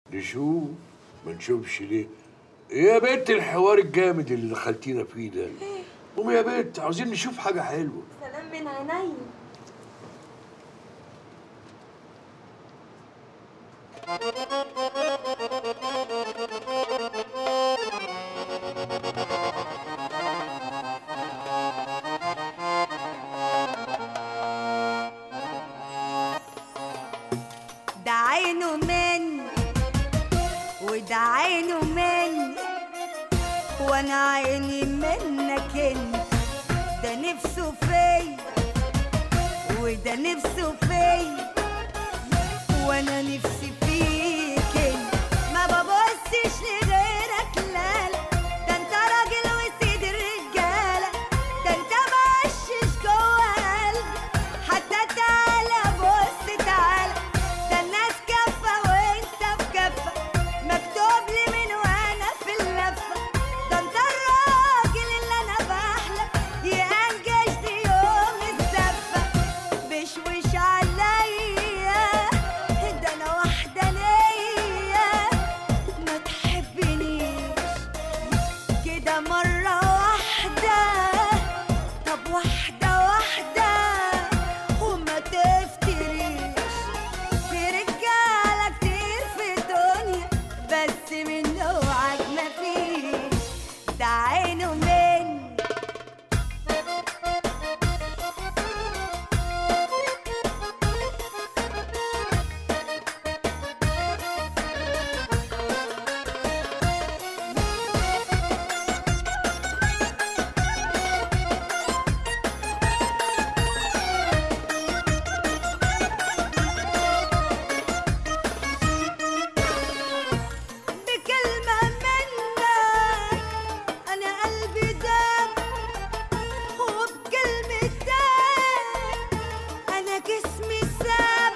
نشوف ما نشوفش ليه ايه يا بنت الحوار الجامد اللي دخلتينا فيه ده قومي يا بنت عاوزين نشوف حاجه حلوه سلام من عيني ده عينه من وده عينه من وانا عيني منك انت ده نفسه فيا وده نفسه فيا وانا نفسي فيك انت ما ببصش لغيرك لا لا ده انت راجل وسيد الرجاله ده انت مقشش جوه قلبي حتى تعالى بص تعالى ده الناس كفه وانت في كفه مكتوب لي من وانا في اللفه ده انت الراجل اللي انا بحلم ينجشني يوم الزفه بشوش عليا ده انا واحده ليا ما تحبنيش كده مرة واحدة طب واحدة واحدة وما تفتريش في رجالة كتير في الدنيا بس من نوعك مفيش ده عينه مني بكلمة منك أنا قلبي داب وبكلمتك أنا جسمي ساب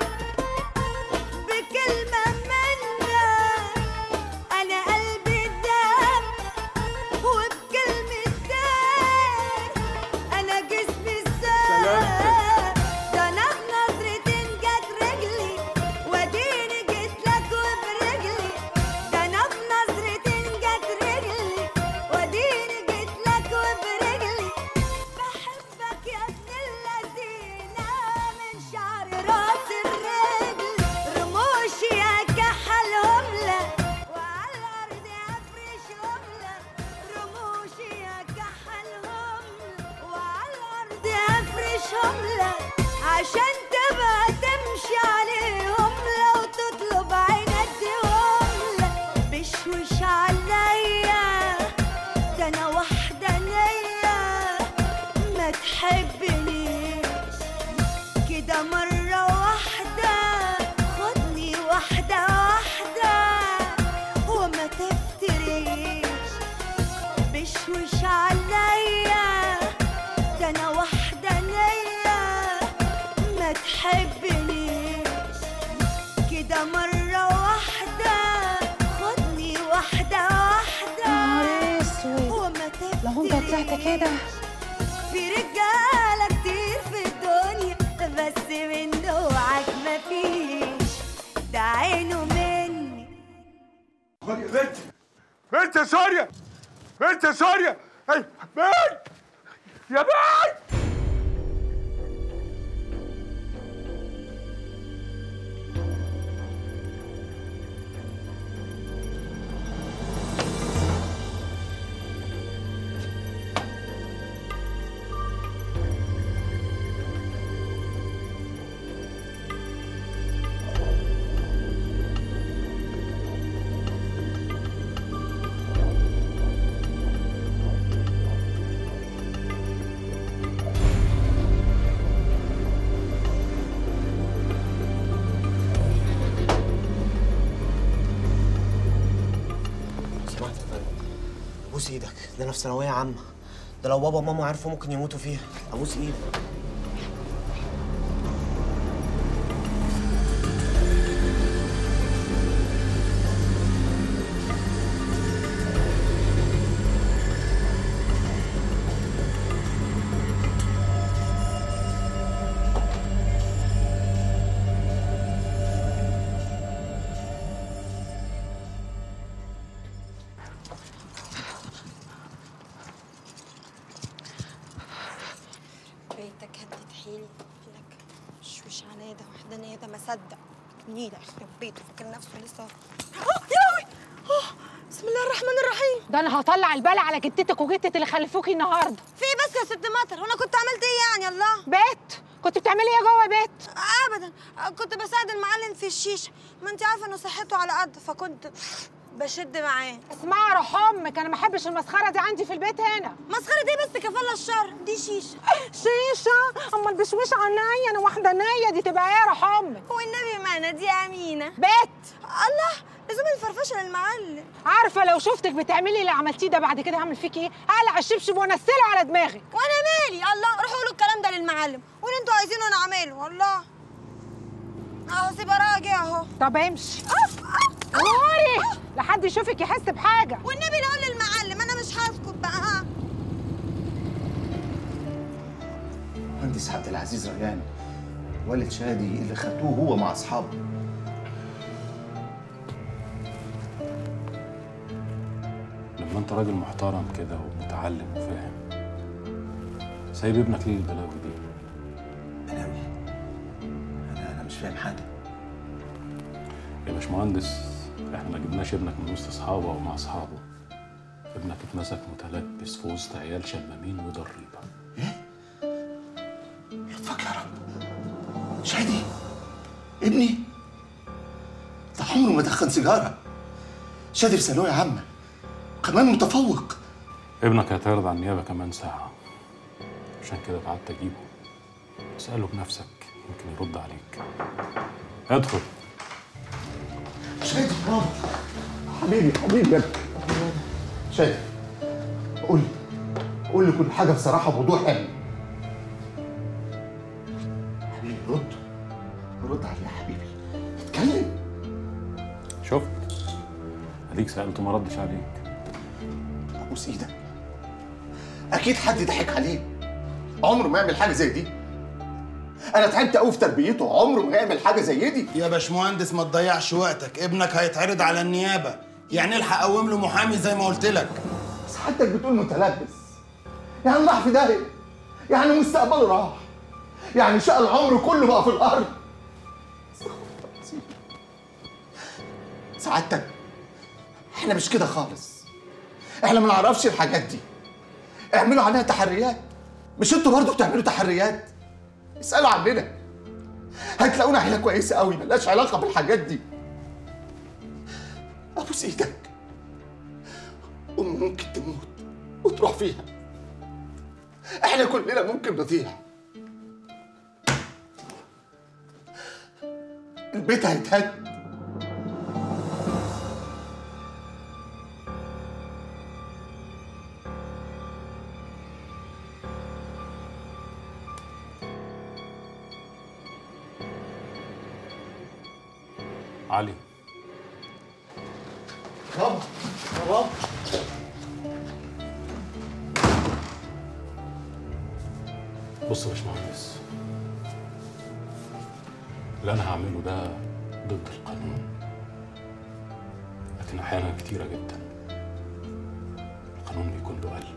بكلمة منك أنا قلبي داب وبكلمتك أنا جسمي ساب ده أنا بنظرتين جت رجلي واديني جيت لك وبرجلي ده أنا بنظرتين جت رجلي واديني جيت لك وبرجلي بحبك يا ابن اللذينة من شعر راس الرجل رموشي يا كحل هملة وعلى الأرض أفرشهم لك رموشي يا كحل هملة وعلى الأرض أفرشهم لك عشان تبقى تمشي عليهم لو تطلب عينك ديهم لك بشوش عليا ده أنا واحدة نية ما تحبنيش كده مرة واحدة خدني واحدة واحدة وما تفتريش بشوش عليا ده أنا واحدة نية ما تحبنيش كده مرة واحدة خدني واحدة واحدة نهار اسود وما لو انت طلعت كده في رجالة كتير في الدنيا بس من نوعك مفيش ده عينه مني خد يا بنت بنت يا سوريا بنت يا سوريا اي بنت يا بنت سمعت يا فندم ابوس ايدك ده انا في ثانويه عامه ده لو بابا وماما عرفوا ممكن يموتوا فيها ابوس ايدك وحدانيه ده ما صدق نيلة يخرب بيته فاكر نفسه لسه آه، يا لهوي آه، بسم الله الرحمن الرحيم ده انا هطلع البلا على جدتك وجدتك اللي خلفوكي النهارده في إيه بس يا ست مطر وانا كنت عملت ايه يعني الله بيت كنت بتعملي ايه جوه بيت ابدا كنت بساعد المعلم في الشيشه ما انت عارفه انه صحته على قد فكنت بشد معاه اسمعي يا روح امك انا ما احبش المسخره دي عندي في البيت هنا مسخره دي بس كفاله الشر دي شيشه شيشه اما البشويش عناية انا وحدانيه دي تبقى ايه يا روح امك والنبي معنا دي امينه بيت الله لزوم الفرفشه للمعلم عارفه لو شفتك بتعملي اللي عملتيه ده بعد كده هعمل فيكي ايه هقلع الشبشب وانزله على دماغك وانا مالي الله روحوا قولوا الكلام ده للمعلم واللي انتوا عايزينه انا اعمله والله اهو سيب راجع اهو طب امشي أف، أف، غوري لحد يشوفك يحس بحاجه والنبي نقول للمعلم انا مش هسكت بقى ها مهندس عبد العزيز ريان والد شادي اللي خدوه هو مع اصحابه لما انت راجل محترم كده ومتعلم وفاهم سايب ابنك ليه البلاوي دي بلاوي انا انا مش فاهم حاجه يا باشمهندس احنا ما جبناش ابنك من وسط اصحابه او مع اصحابه ابنك اتمسك متلبس في وسط عيال شمامين وضريبه يطفك يا رب شادي ابني ده عمره ما دخن سيجاره شادي في ثانويه عامه كمان متفوق ابنك هيتعرض على النيابه كمان ساعه عشان كده قعدت اجيبه اساله بنفسك يمكن يرد عليك ادخل شادي بابا حبيبي حبيبي يا ابني شادي قول لي قول لي كل حاجه بصراحه بوضوح يا ابني حبيبي رد رد علي يا حبيبي اتكلم شفت اديك سالته ما ردش عليك ابوس ايدك اكيد حد ضحك عليه عمره ما يعمل حاجه زي دي انا تعبت قوي في تربيته عمره ما يعمل حاجه زي دي يا باشمهندس ما تضيعش وقتك ابنك هيتعرض على النيابه يعني الحق قوم له محامي زي ما قلت لك بس حضرتك بتقول متلبس يعني راح في داهيه يعني مستقبله راح يعني شقى العمر كله بقى في الارض استغفر الله العظيم. سعادتك احنا مش كده خالص احنا ما نعرفش الحاجات دي اعملوا عليها تحريات مش انتوا برضه بتعملوا تحريات اسالوا عننا هتلاقونا عيله كويسه قوي ملهاش علاقه بالحاجات دي ابوس ايدك أم ممكن تموت وتروح فيها احنا كلنا ممكن نضيع البيت هيتهد علي بابا يا بابا بص يا باشمهندس اللي انا هعمله ده ضد القانون لكن احيانا كتيره جدا القانون بيكون له قلب